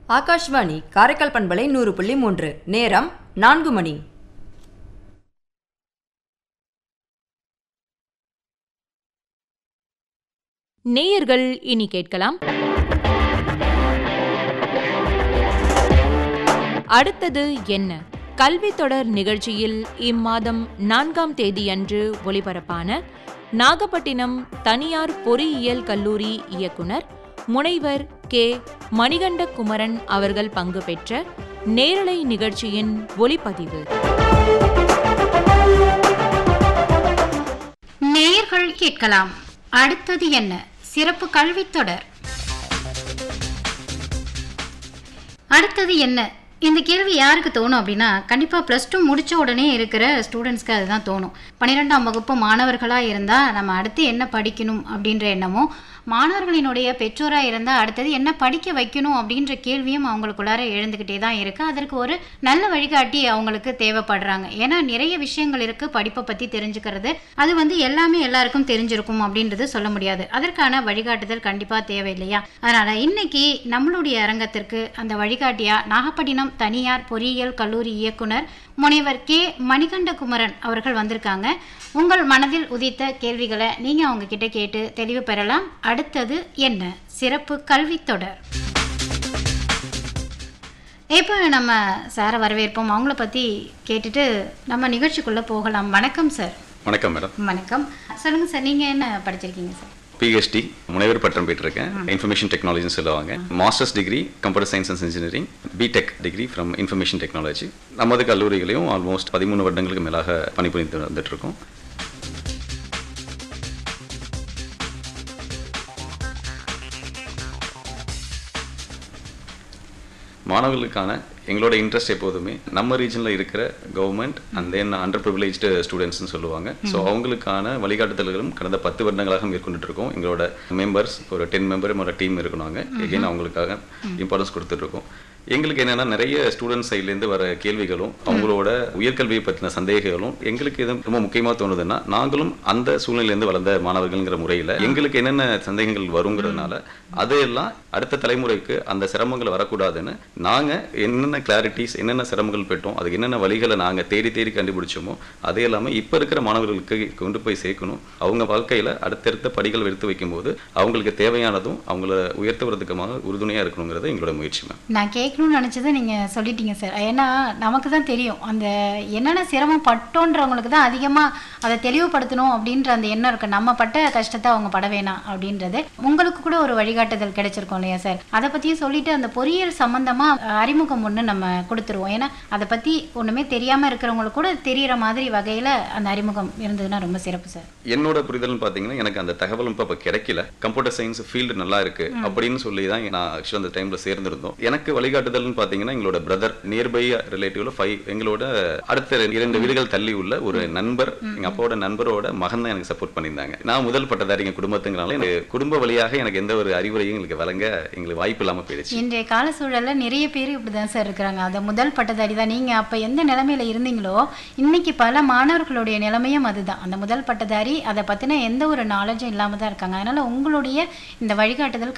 ஆகாஷ்வாணி காரைக்கால் பண்பலை நூறு புள்ளி மூன்று நேரம் நான்கு மணி நேயர்கள் இனி கேட்கலாம் அடுத்தது என்ன கல்வி தொடர் நிகழ்ச்சியில் இம்மாதம் நான்காம் தேதியன்று ஒளிபரப்பான நாகப்பட்டினம் தனியார் பொறியியல் கல்லூரி இயக்குனர் முனைவர் கே மணிகண்ட குமரன் அவர்கள் பங்கு பெற்ற நேரலை நிகழ்ச்சியின் ஒளிப்பதிவு நேயர்கள் கேட்கலாம் அடுத்தது என்ன சிறப்பு கல்வித் தொடர் அடுத்தது என்ன இந்த கேள்வி யாருக்கு தோணும் அப்படின்னா கண்டிப்பாக ப்ளஸ் டூ முடித்த உடனே இருக்கிற ஸ்டூடெண்ட்ஸ்க்கு அதுதான் தோணும் பன்னிரெண்டாம் வகுப்பு மாணவர்களாக இருந்தால் நம்ம அடுத்து என்ன படிக்கணும் அப்படின்ற எண்ணமும் மாணவர்களினுடைய பெற்றோராக இருந்தால் அடுத்தது என்ன படிக்க வைக்கணும் அப்படின்ற கேள்வியும் அவங்களுக்குள்ளார எழுந்துக்கிட்டே தான் இருக்குது அதற்கு ஒரு நல்ல வழிகாட்டி அவங்களுக்கு தேவைப்படுறாங்க ஏன்னா நிறைய விஷயங்கள் இருக்குது படிப்பை பற்றி தெரிஞ்சுக்கிறது அது வந்து எல்லாமே எல்லாருக்கும் தெரிஞ்சிருக்கும் அப்படின்றது சொல்ல முடியாது அதற்கான வழிகாட்டுதல் கண்டிப்பாக தேவை இல்லையா அதனால் இன்னைக்கு நம்மளுடைய அரங்கத்திற்கு அந்த வழிகாட்டியா நாகப்பட்டினம் தனியார் பொறியியல் கல்லூரி இயக்குனர் முனைவர் கே மணிகண்டகுமரன் அவர்கள் வந்திருக்காங்க உங்கள் மனதில் உதித்த கேள்விகளை நீங்கள் அவங்க கிட்ட கேட்டு தெளிவு பெறலாம் அடுத்தது என்ன சிறப்பு கல்வித் தொடர் இப்போ நம்ம சாரை வரவேற்போம் அவங்கள பற்றி கேட்டுட்டு நம்ம நிகழ்ச்சிக்குள்ளே போகலாம் வணக்கம் சார் வணக்கம் மேடம் வணக்கம் சொல்லுங்கள் சார் நீங்கள் என்ன படிச்சிருக்கீங்க சார் பிஹெச்டி முனைவர் பட்டம் பெற்றிருக்கேன் இன்ஃபர்மேஷன் டெக்னாலஜின்னு சொல்லுவாங்க masters degree computer science and engineering B Tech degree from information technology நமது கல்லூரிகளையும் ஆல்மோஸ்ட் பதிமூணு வருடங்களுக்கு மேலாக பணிபுரிந்து வந்துட்டு இருக்கோம் மாணவர்களுக்கான எங்களோட இன்ட்ரெஸ்ட் எப்போதுமே நம்ம ரீஜனில் இருக்கிற government and then under privileged ஸ்டூடெண்ட்ஸ்னு சொல்லுவாங்க ஸோ அவங்களுக்கான வழிகாட்டுதல்களும் கடந்த பத்து வருடங்களாக மேற்கொண்டுட்டு இருக்கோம் எங்களோட மெம்பர்ஸ் ஒரு டென் மெம்பர் ஒரு டீம் இருக்கணுங்க எகைன் அவங்களுக்காக இம்பார்ட்டன்ஸ் கொடுத்துட்டு இருக்கோம் எங்களுக்கு என்னன்னா நிறைய ஸ்டூடெண்ட்ஸ் சைட்லேருந்து வர கேள்விகளும் அவங்களோட உயர்கல்வியை பற்றின சந்தேகங்களும் எங்களுக்கு எது ரொம்ப முக்கியமாக தோணுதுன்னா நாங்களும் அந்த சூழ்நிலையிலேருந்து வளர்ந்த மாணவர்கள்ங்கிற முறையில் எங்களுக்கு என்னென்ன சந்தேகங்கள் வருங்கிறதுனால அதையெல்லாம் அடுத்த தலைமுறைக்கு அந்த சிரமங்கள் வரக்கூடாதுன்னு நாங்கள் என்னென்ன கிளாரிட்டிஸ் என்னென்ன சிரமங்கள் பெற்றோம் அதுக்கு என்னென்ன வழிகளை நாங்கள் தேடி தேடி கண்டுபிடிச்சோமோ அதே இல்லாமல் இப்போ இருக்கிற மாணவர்களுக்கு கொண்டு போய் சேர்க்கணும் அவங்க வாழ்க்கையில் அடுத்தடுத்த படிகள் எடுத்து வைக்கும்போது அவங்களுக்கு தேவையானதும் அவங்கள உயர்த்துவதற்குமாக உறுதுணையாக இருக்கணுங்கிறது எங்களோட முயற்சி மேம் நான் கேட்கணும்னு நினச்சதை நீங்கள் சொல்லிட்டீங்க சார் ஏன்னா நமக்கு தான் தெரியும் அந்த என்னென்ன சிரமம் பட்டோன்றவங்களுக்கு தான் அதிகமாக அதை தெளிவுபடுத்தணும் அப்படின்ற அந்த எண்ணம் இருக்கு நம்ம பட்ட கஷ்டத்தை அவங்க பட வேணாம் அப்படின்றது உங்களுக்கு கூட ஒரு வழிகாட்டுதல் கிடைச்சிருக்கும் இல்லையா சார் அதை பற்றியும் சொல்லிட்டு அந்த பொறியியல் சம்மந்தமாக அறிமுகம் ஒன்று நம்ம கொடுத்துருவோம் ஏன்னா அதை பற்றி ஒன்றுமே தெரியாமல் இருக்கிறவங்களுக்கு கூட தெரியிற மாதிரி வகையில் அந்த அறிமுகம் இருந்ததுன்னா ரொம்ப சிறப்பு சார் என்னோட புரிதல்னு பார்த்தீங்கன்னா எனக்கு அந்த தகவலும் இப்போ கிடைக்கல கம்ப்யூட்டர் சயின்ஸ் ஃபீல்டு நல்லா இருக்கு அப்படின்னு சொல்லி தான் நான் ஆக்சுவலாக அந்த டைம்ல சேர்ந்திருந்தோம் எனக்கு வழிகாட்டுதல்னு பார்த்தீங்கன்னா எங்களோட பிரதர் நியர்பை ரிலேட்டிவ்ல ஃபைவ் எங்களோட அடுத்த இரண்டு வீடுகள் தள்ளி உள்ள ஒரு நண்பர் எங்க அப்பாவோட நண்பரோட மகன் தான் எனக்கு சப்போர்ட் பண்ணியிருந்தாங்க நான் முதல் பட்டதாரி எங்க குடும்பத்துங்கனால எனக்கு குடும்ப வழியாக எனக்கு எந்த ஒரு அறிவுரையும் எங்களுக்கு வழங்க எங்களுக்கு வாய்ப்பு இல்லாமல் போயிடுச்சு இன்றைய கால சூழல்ல நிறைய பேர் இப்படி தான் சார் இருக்கிறாங்க அந்த முதல் பட்டதாரி தான் நீங்கள் அப்போ எந்த நிலைமையில இருந்தீங்களோ இன்னைக்கு பல மாணவர்களுடைய நிலைமையும் அதுதான் அந்த முதல் பட்டதாரி அதை பற்றின எந்த ஒரு நாலேஜும் இல்லாமல் தான் இருக்காங்க அதனால் உங்களுடைய இந்த வழிகாட்டுதல்